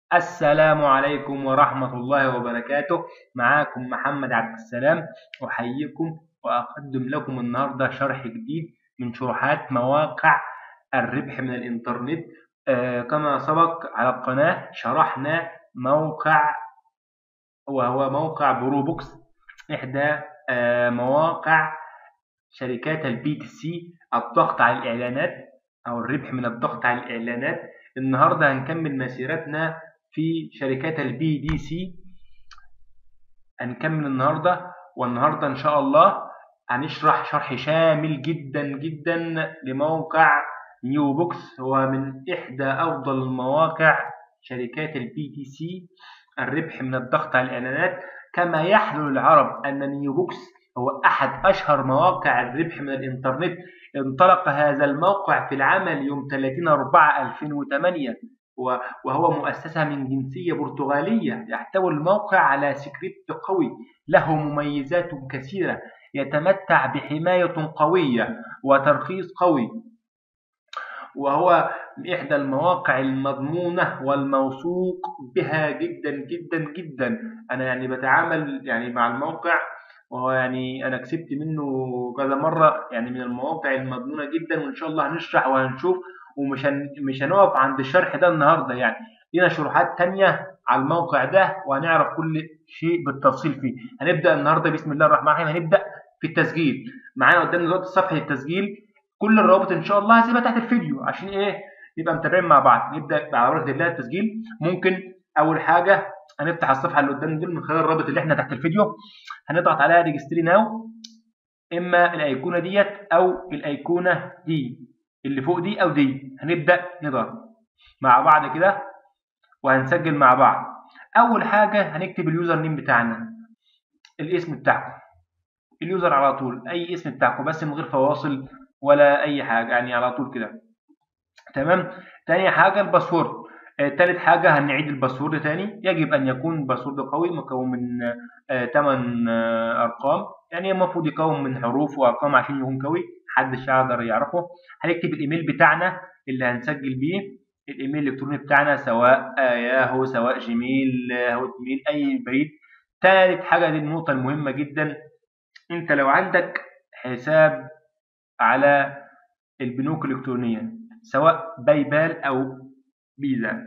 السلام عليكم ورحمة الله وبركاته معاكم محمد عبد السلام أحييكم وأقدم لكم النهاردة شرح جديد من شروحات مواقع الربح من الإنترنت آه كما سبق على القناة شرحنا موقع وهو موقع بروبوكس إحدى آه مواقع شركات البي تي سي الضغط على الإعلانات أو الربح من الضغط على الإعلانات النهاردة هنكمل مسيرتنا في شركات البي دي سي هنكمل النهاردة والنهاردة إن شاء الله هنشرح شرح شامل جدا جدا لموقع نيو بوكس هو من إحدى أفضل المواقع شركات البي دي سي الربح من الضغط على الإعلانات كما يحلو العرب أن نيو بوكس هو أحد أشهر مواقع الربح من الإنترنت انطلق هذا الموقع في العمل يوم 30 4 2008 وهو مؤسسة من جنسية برتغالية يحتوي الموقع على سكريبت قوي له مميزات كثيرة يتمتع بحماية قوية وترخيص قوي وهو إحدى المواقع المضمونة والموثوق بها جدا جدا جدا أنا يعني بتعامل يعني مع الموقع وهو يعني أنا كسبت منه كذا مرة يعني من المواقع المضمونة جدا وإن شاء الله هنشرح وهنشوف ومش هن... مش هنقف عند الشرح ده النهارده يعني لينا شروحات تانية على الموقع ده وهنعرف كل شيء بالتفصيل فيه هنبدا النهارده بسم الله الرحمن الرحيم هنبدا في التسجيل معانا قدامنا دلوقتي صفحه التسجيل كل الروابط ان شاء الله هسيبها تحت الفيديو عشان ايه نبقى متابعين مع بعض نبدا على بركه الله التسجيل ممكن اول حاجه هنفتح الصفحه اللي قدامنا دول من خلال الرابط اللي احنا تحت الفيديو هنضغط عليها ريجستري ناو اما الايقونه ديت او الايقونه دي اللي فوق دي او دي هنبدا نضغط مع بعض كده وهنسجل مع بعض اول حاجه هنكتب اليوزر نيم بتاعنا الاسم بتاعكم اليوزر على طول اي اسم بتاعكم بس من غير فواصل ولا اي حاجه يعني على طول كده تمام تاني حاجه الباسورد آه، تالت حاجة هنعيد الباسورد تاني يجب أن يكون باسورد قوي مكون من 8 آه، أرقام يعني المفروض يكون من حروف وأرقام عشان يكون قوي محدش يقدر يعرفه هنكتب الايميل بتاعنا اللي هنسجل بيه الايميل الالكتروني بتاعنا سواء ياهو سواء جيميل هوت ميل اي بريد ثالث حاجه دي النقطه المهمه جدا انت لو عندك حساب على البنوك الالكترونيه سواء باي بال او فيزا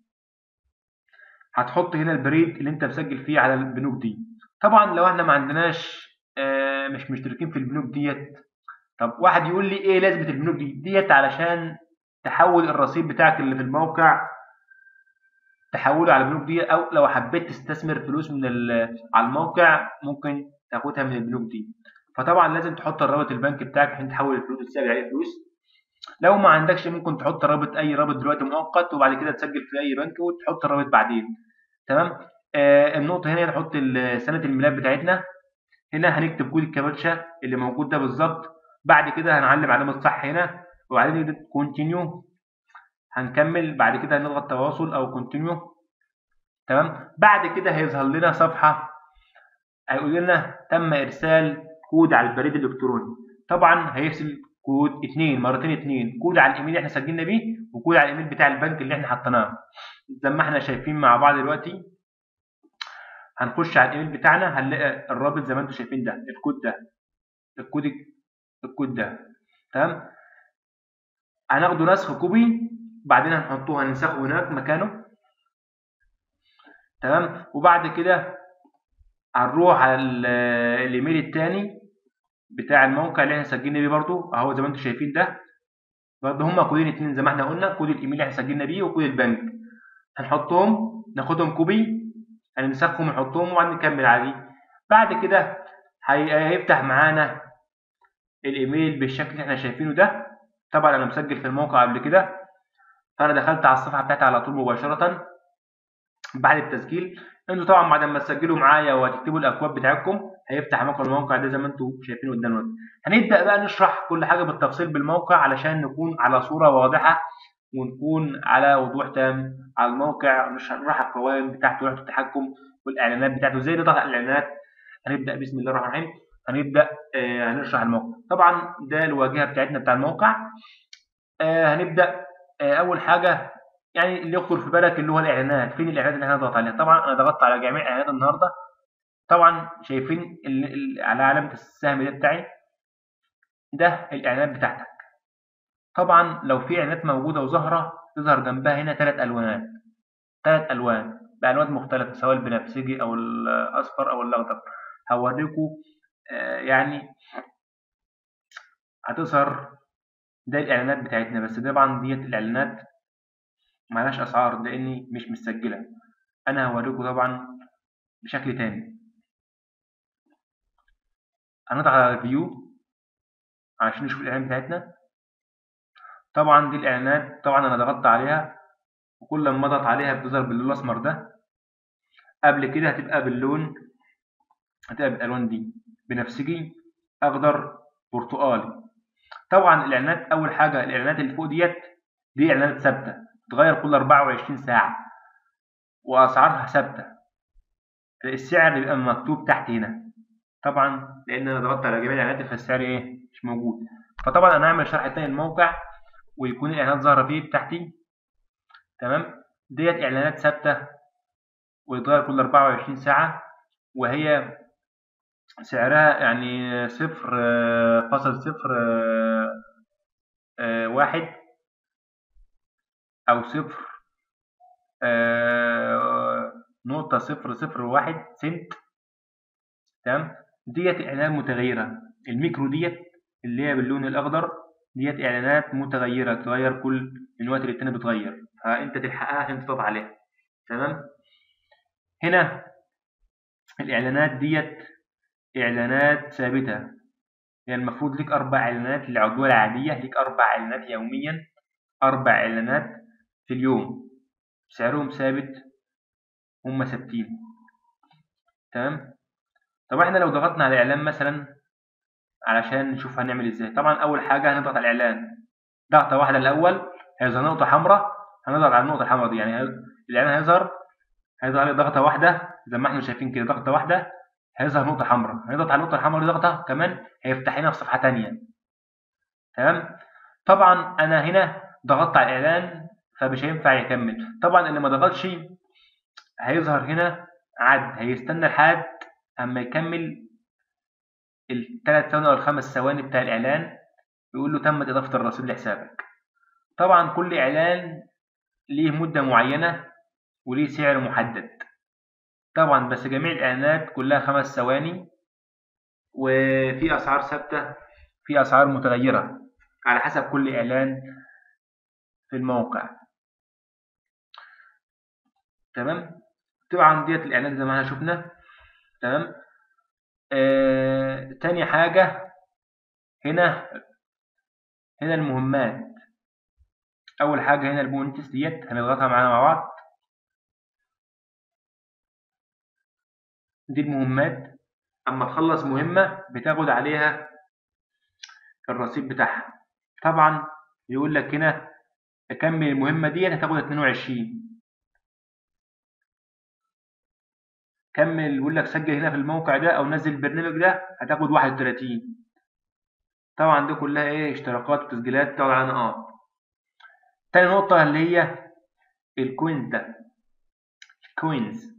هتحط هنا البريد اللي انت مسجل فيه على البنوك دي طبعا لو احنا ما عندناش آه، مش مشتركين في البنوك ديت طب واحد يقول لي ايه لازمه البنوك دي ديت علشان تحول الرصيد بتاعك اللي في الموقع تحوله على البنوك دي او لو حبيت تستثمر فلوس من على الموقع ممكن تاخدها من البنوك دي فطبعا لازم تحط الرابط البنك بتاعك عشان تحول الفلوس وتسابي عليه فلوس لو ما عندكش ممكن تحط رابط اي رابط دلوقتي مؤقت وبعد كده تسجل في اي بنك وتحط الرابط بعدين تمام آه النقطه هنا نحط سنه الميلاد بتاعتنا هنا هنكتب كود الكابتشا اللي موجود ده بالظبط بعد كده هنعلم علامة صح هنا وبعدين كونتينيو هنكمل بعد كده هنضغط تواصل او كونتينيو تمام بعد كده هيظهر لنا صفحة هيقول لنا تم ارسال كود على البريد الالكتروني طبعا هيرسل كود اتنين مرتين اتنين كود على الايميل اللي احنا سجلنا بيه وكود على الايميل بتاع البنك اللي احنا حطيناه زي ما احنا شايفين مع بعض دلوقتي هنخش على الايميل بتاعنا هنلاقي الرابط زي ما انتم شايفين ده الكود ده الكود الكود ده تمام هناخده نسخ كوبي بعدين هنحطوه هننسخه هناك مكانه تمام وبعد كده هنروح على الايميل التاني بتاع الموقع اللي احنا سجلنا بيه برضو اهو زي ما انتم شايفين ده برضه هما كودين اتنين زي ما احنا قلنا كود الايميل اللي احنا سجلنا بيه وكود البنك هنحطهم ناخدهم كوبي هننسخهم ونحطهم وبعدين نكمل عادي بعد كده هيفتح معانا الايميل بالشكل اللي احنا شايفينه ده طبعا انا مسجل في الموقع قبل كده فانا دخلت على الصفحه بتاعتي على طول مباشره بعد التسجيل انتوا طبعا بعد ما تسجلوا معايا وهتكتبوا الاكواد بتاعتكم هيفتح معاكم الموقع ده زي ما انتم شايفين قدامنا هنبدا بقى نشرح كل حاجه بالتفصيل بالموقع علشان نكون على صوره واضحه ونكون على وضوح تام على الموقع نشرح القوائم بتاعته لوحه التحكم والاعلانات بتاعته ازاي نضغط الاعلانات هنبدا بسم الله الرحمن الرحيم هنبدا آه هنشرح الموقع طبعا ده الواجهه بتاعتنا بتاع الموقع آه هنبدا آه اول حاجه يعني اللي يخطر في بالك اللي هو الاعلانات فين الاعلانات اللي احنا نضغط عليها طبعا انا ضغطت على جميع الاعلانات النهارده طبعا شايفين ال- ال- على علامه السهم ده بتاعي ده الاعلانات بتاعتك طبعا لو في اعلانات موجوده وظاهره تظهر جنبها هنا ثلاث الوانات ثلاث الوان بالوان مختلفه سواء البنفسجي او الاصفر او الاخضر هوريكم آه، يعني هتظهر ده الاعلانات بتاعتنا بس طبعا ديت الاعلانات ملهاش اسعار لاني مش مسجله انا هوريكم طبعا بشكل تاني هنضغط على فيو عشان نشوف الاعلانات بتاعتنا طبعا دي الاعلانات طبعا انا ضغطت عليها وكل ما اضغط عليها بتظهر باللون الاسمر ده قبل كده هتبقى باللون هتبقى بالالوان دي بنفسجي اخضر برتقالي طبعا الاعلانات اول حاجه الاعلانات اللي فوق ديت دي اعلانات ثابته بتتغير كل 24 ساعه واسعارها ثابته السعر بيبقى مكتوب تحت هنا طبعا لان انا ضغطت على جميع الاعلانات فالسعر ايه مش موجود فطبعا انا هعمل شرح تاني الموقع ويكون الاعلانات ظاهره فيه تحتي تمام ديت اعلانات ثابته ويتغير كل 24 ساعه وهي سعرها يعني صفر آه، فاصل صفر آه، آه، واحد أو صفر آه، نقطة صفر صفر واحد سنت تمام ديت إعلانات متغيرة الميكرو ديت اللي هي باللون الأخضر ديت إعلانات متغيرة تتغير كل من وقت للتاني بتغير فأنت تلحقها عشان تضغط عليها تمام هنا الإعلانات ديت إعلانات ثابتة يعني المفروض ليك أربع إعلانات للعضوية العادية ليك أربع إعلانات يوميا أربع إعلانات في اليوم سعرهم ثابت هم ثابتين تمام طب احنا لو ضغطنا على إعلان مثلا علشان نشوف هنعمل ازاي طبعا أول حاجة هنضغط على الإعلان ضغطة واحدة الأول هيظهر نقطة حمراء هنضغط على النقطة الحمراء دي يعني الإعلان هيظهر هيظهر عليه ضغطة واحدة زي ما احنا شايفين كده ضغطة واحدة هيظهر نقطة حمراء هنضغط على النقطة الحمراء دي ضغطة كمان هيفتح لنا في صفحة تانية تمام طبعا أنا هنا ضغطت على الإعلان فمش هينفع يكمل طبعا اللي ما ضغطش هيظهر هنا عد هيستنى لحد أما يكمل الثلاث ثواني أو الخمس ثواني بتاع الإعلان يقول له تمت إضافة الرصيد لحسابك طبعا كل إعلان ليه مدة معينة وليه سعر محدد طبعا بس جميع الإعلانات كلها خمس ثواني وفي أسعار ثابتة في أسعار متغيرة على حسب كل إعلان في الموقع تمام طبعا ديت الإعلان زي ما احنا شفنا تمام آه، تاني حاجة هنا هنا المهمات أول حاجة هنا البوينتس ديت هنضغطها معانا مع بعض دي المهمات اما تخلص مهمة بتاخد عليها الرصيد بتاعها طبعا يقول لك هنا تكمل المهمة دي هتاخد 22 كمل يقول لك سجل هنا في الموقع ده او نزل البرنامج ده هتاخد 31 طبعا دي كلها ايه اشتراكات وتسجيلات تاخد على نقاط تاني نقطة اللي هي الكوينز ده الكوينز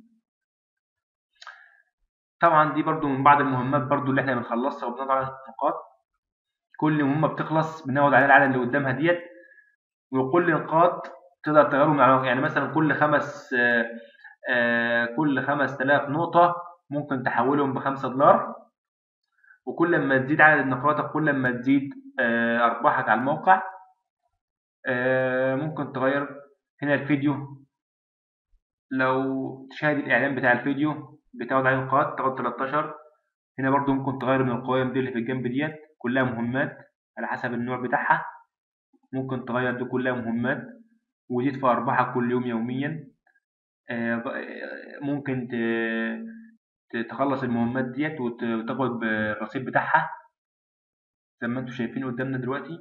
طبعا دي برضو من بعض المهمات برضو اللي احنا بنخلصها وبنضع نقاط كل مهمة بتخلص بناخد عليها العدد اللي قدامها ديت وكل نقاط تقدر تغيرهم يعني يعني مثلا كل خمس آه، آه، كل خمس تلاف نقطة ممكن تحولهم بخمسة دولار وكل ما تزيد عدد نقاطك كل ما تزيد آه، أرباحك على الموقع آه، ممكن تغير هنا الفيديو لو تشاهد الإعلان بتاع الفيديو بتاخد عليه نقاط تاخد 13 هنا برضو ممكن تغير من القوائم دي اللي في الجنب ديت كلها مهمات على حسب النوع بتاعها ممكن تغير دي كلها مهمات وتزيد في أرباحك كل يوم يوميا آه، آه، ممكن ت- ت- تخلص المهمات ديت وت- وتاخد بالرصيد بتاعها زي ما انتم شايفين قدامنا دلوقتي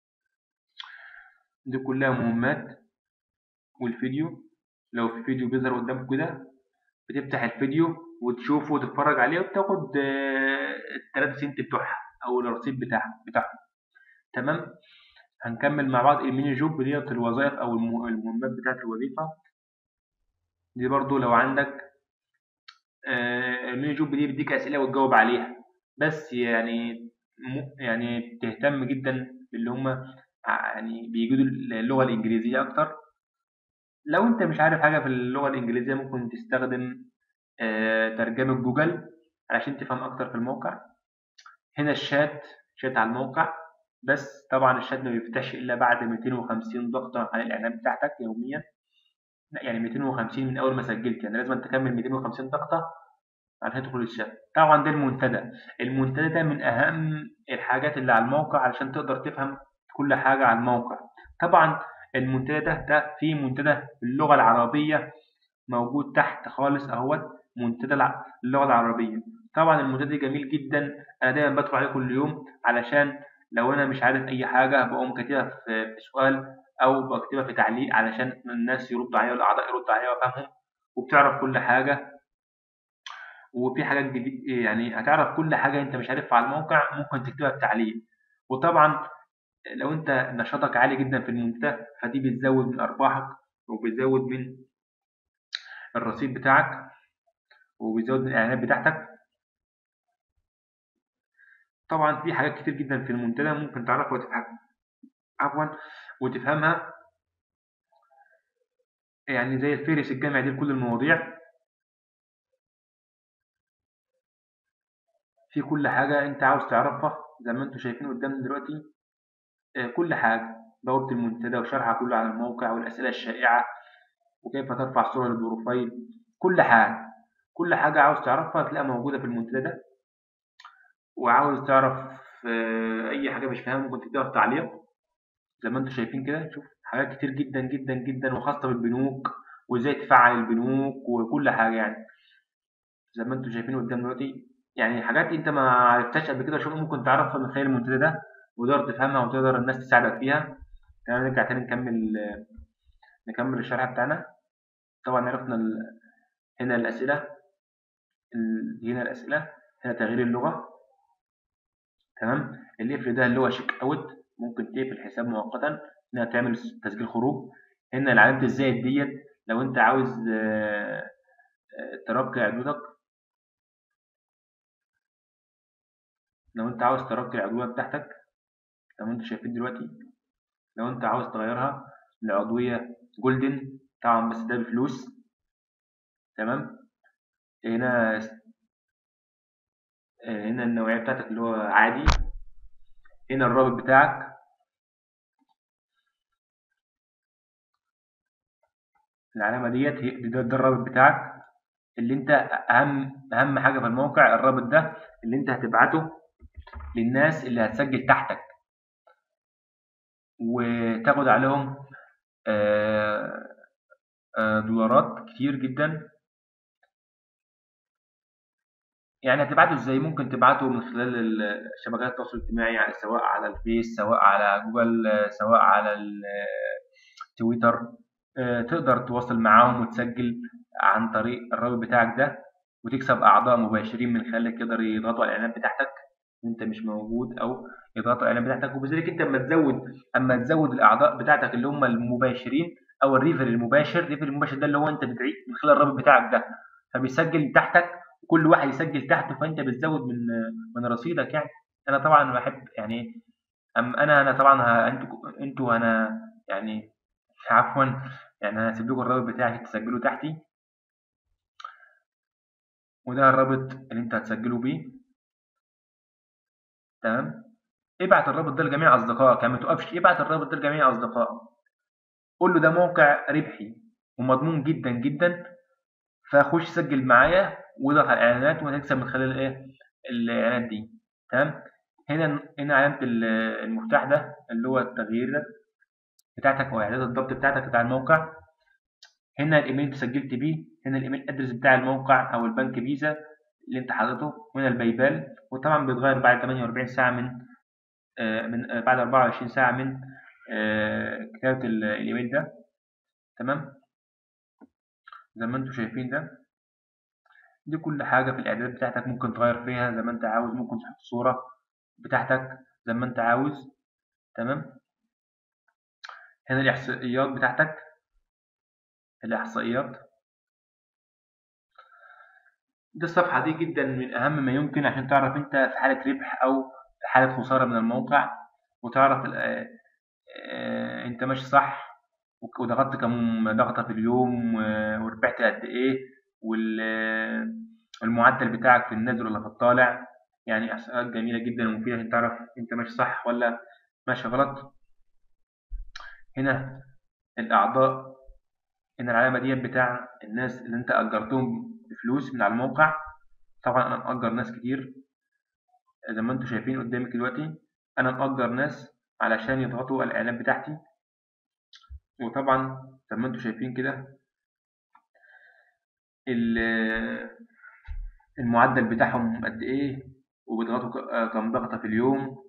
دي كلها مهمات والفيديو لو في فيديو بيظهر قدامك كده بتفتح الفيديو وتشوفه وتتفرج عليه وبتاخد آه، التلاتة سنت بتوعها او الرصيد بتاعها بتاعهم تمام هنكمل مع بعض الميني جوب ديت الوظائف او المهمات بتاعت الوظيفه دي برضو لو عندك آه، الميني جوب دي بيديك اسئله وتجاوب عليها بس يعني يعني تهتم جدا باللي هم يعني بيجيدوا اللغه الانجليزيه اكتر لو انت مش عارف حاجه في اللغه الانجليزيه ممكن تستخدم آه، ترجمه جوجل علشان تفهم اكتر في الموقع هنا الشات شات على الموقع بس طبعا الشات ما بيفتحش الا بعد 250 ضغطه على الاعلان بتاعتك يوميا لا يعني 250 من اول ما سجلت يعني لازم تكمل 250 ضغطه عشان تدخل الشات طبعا ده المنتدى المنتدى ده من اهم الحاجات اللي على الموقع علشان تقدر تفهم كل حاجه على الموقع طبعا المنتدى ده ده في منتدى باللغه العربيه موجود تحت خالص اهوت منتدى اللغه العربيه طبعا المنتدى جميل جدا انا دايما بدخل عليه كل يوم علشان لو انا مش عارف اي حاجه بقوم كاتبها في سؤال او بكتبها في تعليق علشان الناس يردوا عليا والاعضاء يردوا عليا وافهمهم وبتعرف كل حاجه وفي حاجات جديد يعني هتعرف كل حاجه انت مش عارفها على الموقع ممكن تكتبها في تعليق وطبعا لو انت نشاطك عالي جدا في المنتدى فدي بتزود من ارباحك وبتزود من الرصيد بتاعك وبيزود من الاعلانات بتاعتك طبعا في حاجات كتير جدا في المنتدى ممكن تعرفها وتفهمها عفوا وتفهمها يعني زي الفهرس الجامعي دي لكل المواضيع في كل حاجة انت عاوز تعرفها زي ما انتم شايفين قدامنا دلوقتي آه، كل حاجة بوابة المنتدى وشرحها كله على الموقع والأسئلة الشائعة وكيف ترفع صورة للبروفايل كل حاجة كل حاجة عاوز تعرفها هتلاقيها موجودة في المنتدى ده وعاوز تعرف آه، أي حاجة مش فاهمها ممكن تكتبها في تعليق زي ما انتم شايفين كده شوف حاجات كتير جدا جدا جدا وخاصة بالبنوك وازاي تفعل البنوك وكل حاجة يعني زي ما انتم شايفين قدام دلوقتي يعني حاجات انت ما عرفتهاش قبل كده شوف ممكن تعرفها من خلال المنتدى ده وتقدر تفهمها وتقدر الناس تساعدك فيها تمام نرجع تاني نكمل نكمل الشرح بتاعنا طبعا عرفنا ال... هنا الأسئلة ال... هنا الأسئلة هنا تغيير اللغة تمام القفل ده اللي هو شيك اوت ممكن تقفل حساب مؤقتا هنا تعمل تسجيل خروج هنا علامة الزائد ديت لو انت عاوز آه، آه، ترقي عدودك لو انت عاوز ترقي العضوية بتاعتك زي ما انتم شايفين دلوقتي لو انت عاوز تغيرها لعضوية جولدن طبعا بس ده بفلوس تمام هنا هنا النوعية بتاعتك اللي هو عادي هنا الرابط بتاعك العلامة ديت ده, ده الرابط بتاعك اللي انت اهم اهم حاجة في الموقع الرابط ده اللي انت هتبعته للناس اللي هتسجل تحتك وتاخد عليهم آه، آه، دولارات كتير جدا يعني هتبعته ازاي ممكن تبعته من خلال شبكات التواصل الاجتماعي يعني سواء على الفيس سواء على جوجل سواء على التويتر آه، تقدر تواصل معاهم وتسجل عن طريق الرابط بتاعك ده وتكسب اعضاء مباشرين من خلالك يقدر يضغطوا على الاعلانات بتاعتك وانت مش موجود او يضغطوا الاعلان بتاعتك وبذلك انت اما تزود اما تزود الاعضاء بتاعتك اللي هم المباشرين او الريفر المباشر الريفر المباشر ده اللي هو انت بتعيد من خلال الرابط بتاعك ده فبيسجل تحتك وكل واحد يسجل تحته فانت بتزود من من رصيدك يعني انا طبعا بحب يعني أم انا انا طبعا انتوا انتوا انا يعني عفوا يعني انا هسيب لكم الرابط بتاعي تسجلوا تحتي وده الرابط اللي انت هتسجلوا بيه تمام ابعت الرابط ده لجميع اصدقائك يعني ما توقفش ابعت الرابط ده لجميع اصدقائك قول له ده موقع ربحي ومضمون جدا جدا فخش سجل معايا واضغط على الاعلانات وهتكسب من خلال ايه الاعلانات دي تمام هنا هنا علامه المفتاح ده اللي هو التغيير ده بتاعتك او اعداد الضبط بتاعتك بتاع الموقع هنا الايميل اللي سجلت بيه هنا الايميل ادرس بتاع الموقع او البنك فيزا اللي انت حاططه وهنا البايبال وطبعا بيتغير بعد 48 ساعة من آه من آه بعد 24 ساعة من آه كتابة الايميل ده تمام زي ما انتم شايفين ده دي كل حاجة في الاعدادات بتاعتك ممكن تغير فيها زي ما انت عاوز ممكن تحط صورة بتاعتك زي ما انت عاوز تمام هنا الإحصائيات بتاعتك الإحصائيات دي الصفحة دي جدا من أهم ما يمكن عشان تعرف أنت في حالة ربح أو في حالة خسارة من الموقع وتعرف أنت ماشي صح وضغطت كم ضغطة في اليوم وربحت قد إيه والمعدل بتاعك في النازل ولا في الطالع يعني إحصائيات جميلة جدا ومفيدة عشان تعرف أنت ماشي صح ولا ماشي غلط هنا الأعضاء هنا العلامة دي بتاع الناس اللي أنت أجرتهم بفلوس من على الموقع طبعا أنا مأجر ناس كتير زي ما أنتم شايفين قدامك دلوقتي أنا مأجر ناس علشان يضغطوا الإعلانات بتاعتي وطبعا زي ما أنتم شايفين كده المعدل بتاعهم قد إيه وبيضغطوا كم ضغطة في اليوم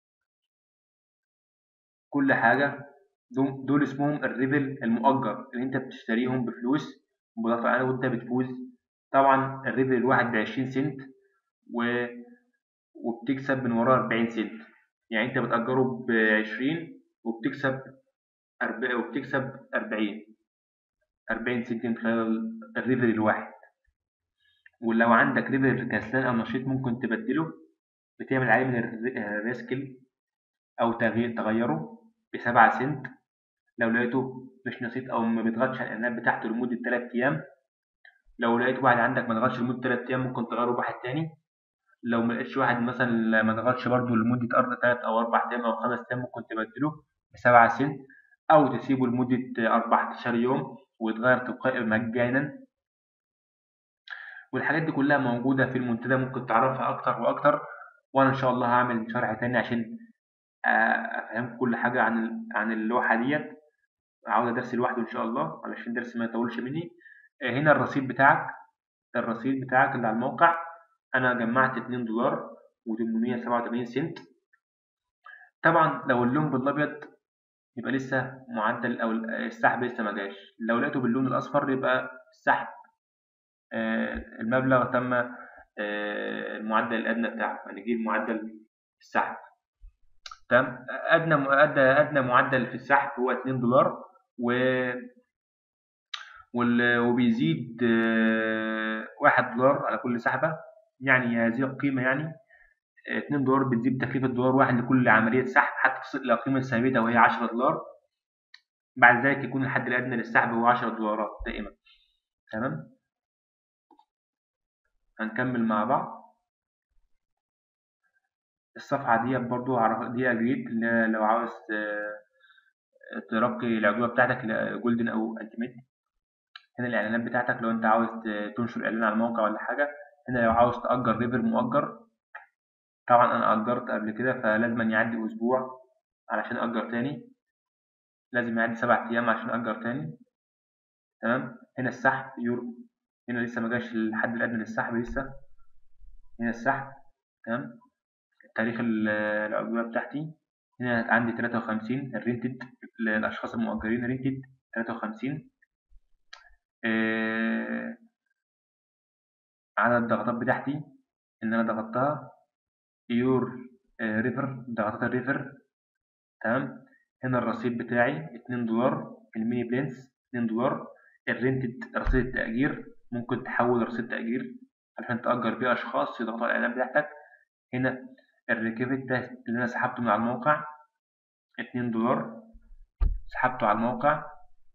كل حاجة دول اسمهم الريفل المؤجر اللي انت بتشتريهم بفلوس مضافة عليه وانت بتفوز طبعا الريفل الواحد بعشرين سنت و... وبتكسب من وراه أربعين سنت يعني انت بتأجره بعشرين وبتكسب أرب... وبتكسب أربعين أربعين سنت من خلال الريفل الواحد ولو عندك ريفل كسلان أو نشيط ممكن تبدله بتعمل عليه من الريسكل أو تغيير تغيره بسبعة سنت لو لقيته مش نشيط أو ما بيضغطش على الإعلانات بتاعته لمدة تلات أيام لو لقيت واحد عندك ما ضغطش لمدة تلات أيام ممكن تغيره بواحد تاني لو ما لقيتش واحد مثلا ما ضغطش برضه لمدة أربع تلات أو أربع أيام أو خمس أيام ممكن تبدله بسبعة سنت أو تسيبه لمدة أربعتاشر يوم ويتغير تلقائي مجانا والحاجات دي كلها موجودة في المنتدى ممكن تعرفها أكتر وأكتر وأنا إن شاء الله هعمل شرح تاني عشان أفهمكم كل حاجة عن عن اللوحة ديت عاوز درس لوحده إن شاء الله علشان درس ما يطولش مني هنا الرصيد بتاعك الرصيد بتاعك اللي على الموقع أنا جمعت اتنين دولار وتمنمية سبعة وتمانين سنت طبعا لو اللون بالأبيض يبقى لسه معدل أو السحب لسه ما جاش لو لقيته باللون الأصفر يبقى السحب المبلغ تم المعدل الأدنى بتاعه يعني نجيب معدل السحب تمام ادنى ادنى معدل في السحب هو 2 دولار و وبيزيد 1 دولار على كل سحبه يعني هذه القيمه يعني 2 دولار بتزيد تكلفه دولار واحد لكل عمليه سحب حتى لو القيمه الثابته وهي 10 دولار بعد ذلك يكون الحد الادنى للسحب هو 10 دولارات دائما تمام هنكمل مع بعض الصفحة دي برضو دي أجريد لو عاوز ترقي العجوبة بتاعتك لجولدن أو ألتيميت هنا الإعلانات بتاعتك لو أنت عاوز تنشر إعلان على الموقع ولا حاجة هنا لو عاوز تأجر ريفر مؤجر طبعا أنا أجرت قبل كده فلازم يعدي أسبوع علشان أجر تاني لازم يعدي سبع أيام عشان أجر تاني تمام هنا السحب يورو هنا لسه مجاش الحد الأدنى للسحب لسه هنا السحب تمام تاريخ العجوبة بتاعتي هنا عندي تلاتة وخمسين الرينتد للأشخاص المؤجرين رينتد تلاتة وخمسين عدد الضغطات بتاعتي إن أنا ضغطتها يور ريفر ضغطات الريفر تمام هنا الرصيد بتاعي اتنين دولار الميني بلينس اتنين دولار الرينتد رصيد التأجير ممكن تحول رصيد تأجير عشان تأجر بيه أشخاص يضغطوا على الإعلان بتاعتك هنا الريكيفت ده اللي أنا سحبته من على الموقع اتنين دولار سحبته على الموقع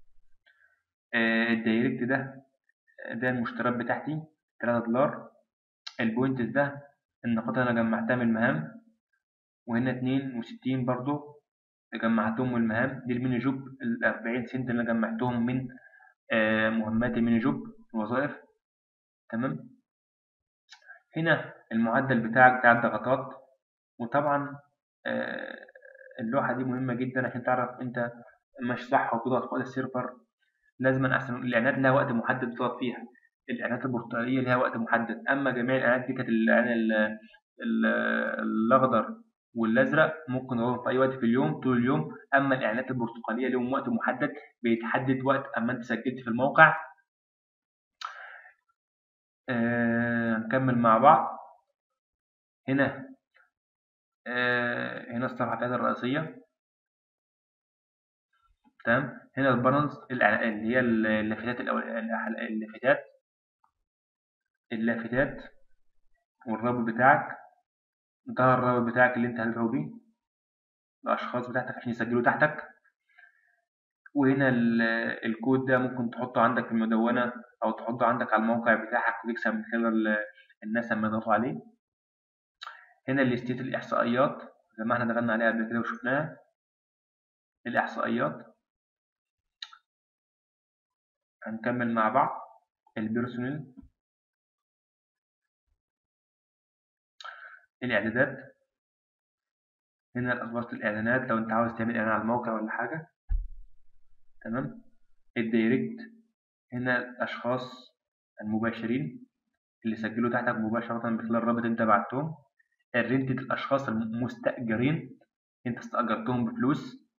آه الدايركت ده ده المشتريات بتاعتي تلاتة دولار البوينتس ده النقاط اللي أنا جمعتها من المهام وهنا اتنين وستين برضو جمعتهم من المهام دي الميني جوب الأربعين سنت اللي أنا جمعتهم من آه مهمات الميني جوب الوظائف تمام هنا المعدل بتاعك بتاع الضغطات وطبعا اللوحة دي مهمة جدا عشان تعرف انت ماشي صح وبتضغط فوق السيرفر لازم احسن الاعلانات لها وقت محدد تضغط فيها الاعلانات البرتقالية لها وقت محدد اما جميع الاعلانات دي كانت الاعلان الاخضر والازرق ممكن نضغط في اي وقت في اليوم طول اليوم اما الاعلانات البرتقالية لهم وقت محدد بيتحدد وقت اما انت سجلت في الموقع هنكمل آه مع بعض هنا آه هنا الصفحة بتاعتي الرئيسية تمام هنا البالانس اللي هي اللافتات اللافتات اللافتات والرابط بتاعك ده الرابط بتاعك اللي انت هتدعو بيه الاشخاص بتاعتك عشان يسجلوا تحتك وهنا الكود ده ممكن تحطه عندك في المدونة أو تحطه عندك على الموقع بتاعك وتكسب من خلال الناس لما يضغطوا عليه هنا الاستيت الإحصائيات زي ما احنا دخلنا عليها قبل كده وشفناها الإحصائيات هنكمل مع بعض البيرسونال الإعدادات هنا أخبار الإعلانات لو أنت عاوز تعمل إعلان على الموقع ولا حاجة تمام الدايركت هنا الأشخاص المباشرين اللي سجلوا تحتك مباشرة من خلال رابط أنت بعتهم الرنتد الأشخاص المستأجرين أنت استأجرتهم بفلوس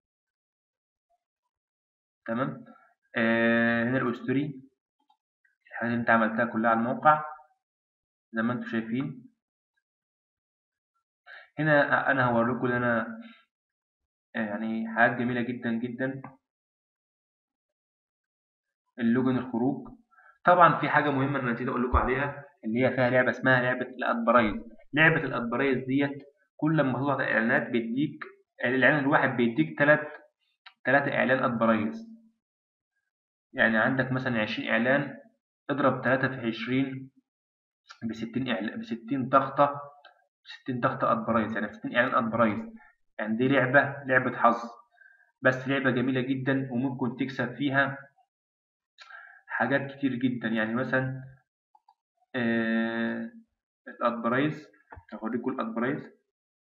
تمام آه هنا الأسطوري الحاجات اللي أنت عملتها كلها على الموقع زي ما أنتم شايفين هنا أنا هوريكم إن أنا يعني حاجات جميلة جدا جدا اللوجن الخروج طبعا في حاجة مهمة أنا نسيت أقول لكم عليها اللي هي فيها لعبة اسمها لعبة الأدبرايز لعبة الأدبرايز ديت كل ما تضغط إعلانات بيديك الإعلان الواحد بيديك تلات تلاتة إعلان أدبرايز يعني عندك مثلا عشرين إعلان اضرب تلاتة في عشرين بستين إعلان بستين ضغطة ستين ضغطة أدبرايز يعني ستين إعلان أدبرايز يعني دي لعبة لعبة حظ بس لعبة جميلة جدا وممكن تكسب فيها حاجات كتير جدا يعني مثلا آه الادبرايز هوريكم الادبرايز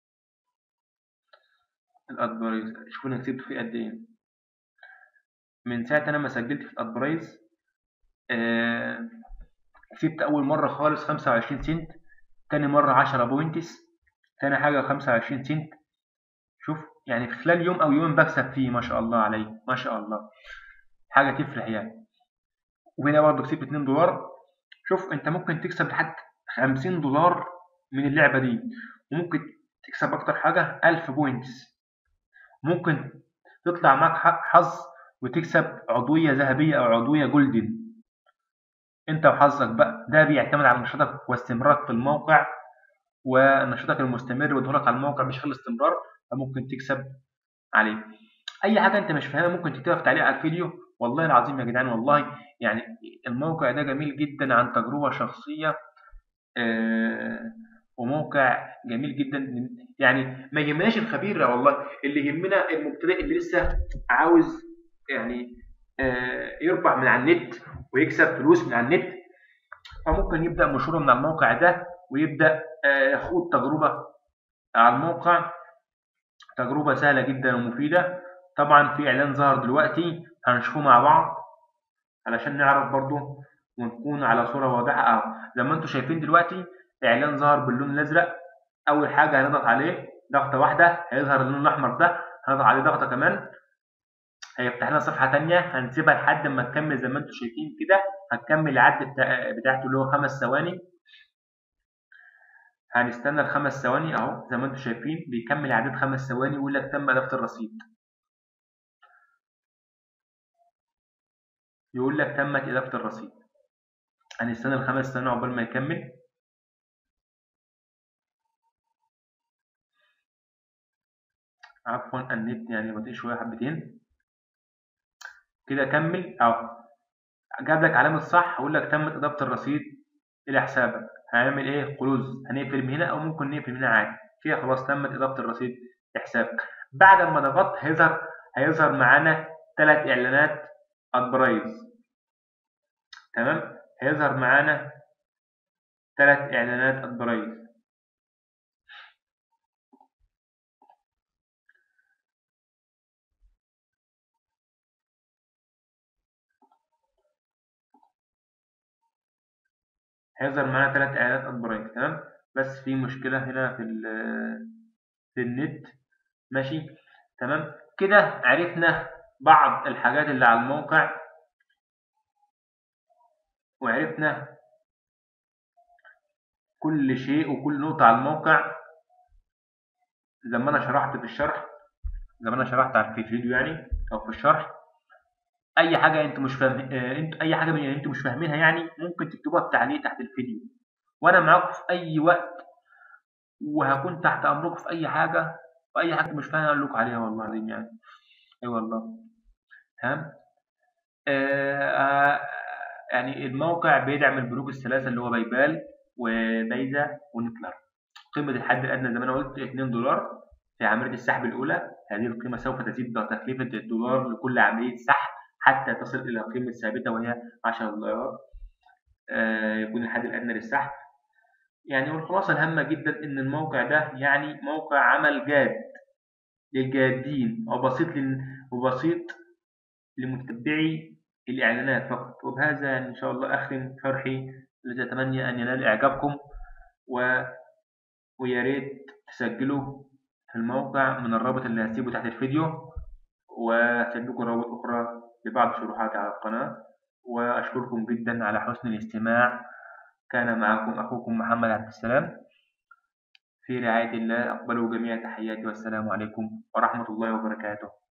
الادبرايز شوفوا انا كسبت فيه قد ايه من ساعة انا ما سجلت في الادبرايز آه كسبت اول مرة خالص خمسة وعشرين سنت تاني مرة عشرة بوينتس تاني حاجة خمسة وعشرين سنت شوف يعني في خلال يوم او يوم بكسب فيه ما شاء الله علي ما شاء الله حاجة تفرح يعني وهنا برضه كسبت 2 دولار شوف انت ممكن تكسب لحد 50 دولار من اللعبة دي وممكن تكسب اكتر حاجة 1000 بوينتس ممكن تطلع معاك حظ وتكسب عضوية ذهبية او عضوية جولدن انت وحظك بقى ده بيعتمد على نشاطك واستمرارك في الموقع ونشاطك المستمر ودخولك على الموقع بشكل استمرار فممكن تكسب عليه اي حاجة انت مش فاهمها ممكن تكتبها في تعليق على الفيديو والله العظيم يا جدعان والله يعني الموقع ده جميل جدا عن تجربة شخصية آه وموقع جميل جدا يعني ما يهمناش الخبير والله اللي يهمنا المبتدئ اللي لسه عاوز يعني آه يربح من على النت ويكسب فلوس من على النت فممكن يبدأ مشروع من الموقع ده ويبدأ آه يخوض تجربة على الموقع تجربة سهلة جدا ومفيدة طبعا في إعلان ظهر دلوقتي هنشوفه مع بعض علشان نعرف برضو ونكون على صورة واضحة أهو زي ما انتم شايفين دلوقتي إعلان ظهر باللون الأزرق أول حاجة هنضغط عليه ضغطة واحدة هيظهر اللون الأحمر ده هنضغط عليه ضغطة كمان هيفتح لنا صفحة تانية هنسيبها لحد ما تكمل زي ما انتم شايفين كده هتكمل العد بتاع بتاعته اللي هو خمس ثواني هنستنى الخمس ثواني اهو زي ما انتم شايفين بيكمل عدد خمس ثواني ويقول لك تم إضافة الرصيد يقول لك تمت إضافة الرصيد هنستنى الخمس ثواني عقبال ما يكمل عفوا النت يعني بطيء شوية حبتين كده كمل أهو جاب لك علامة صح هقول لك تمت إضافة الرصيد إلى حسابك هنعمل إيه كلوز هنقفل من هنا أو ممكن نقفل من هنا عادي كده خلاص تمت إضافة الرصيد لحسابك بعد ما ضغطت هيظهر هيظهر معانا ثلاث إعلانات أدبرايز تمام هيظهر معانا ثلاث إعلانات أدبرايز هيظهر معانا ثلاث إعلانات أدبرايز تمام بس في مشكلة هنا في في النت ماشي تمام كده عرفنا بعض الحاجات اللي على الموقع وعرفنا كل شيء وكل نقطة على الموقع زي ما أنا شرحت في الشرح زي ما أنا شرحت في الفيديو يعني أو في الشرح اي حاجه انتوا مش فاهم آه، انتوا اي حاجه من اللي انتوا مش فاهمينها يعني ممكن تكتبوها في تعليق تحت الفيديو وانا معاكم في اي وقت وهكون تحت امركم في اي حاجه واي حاجه مش فاهم اقول لكم عليها والله العظيم يعني اي والله تمام آه آه يعني الموقع بيدعم البنوك الثلاثه اللي هو بايبال وبايزا ونكلر قيمه الحد الادنى زي ما انا قلت 2 دولار في عمليه السحب الاولى هذه القيمه سوف تزيد تكلفه الدولار لكل عمليه سحب حتى تصل الى قيمه ثابته وهي 10 دولار آه يكون الحد الادنى للسحب يعني والخلاصة الهامة جدا إن الموقع ده يعني موقع عمل جاد للجادين وبسيط لل... وبسيط لمتبعي الإعلانات فقط وبهذا يعني إن شاء الله أختم شرحي الذي أتمنى أن ينال إعجابكم و... ويا ريت تسجلوا في الموقع من الرابط اللي هسيبه تحت الفيديو وهسيب لكم روابط أخرى لبعض شروحاتي على القناة وأشكركم جدا على حسن الاستماع كان معكم أخوكم محمد عبد السلام في رعاية الله أقبلوا جميع تحياتي والسلام عليكم ورحمة الله وبركاته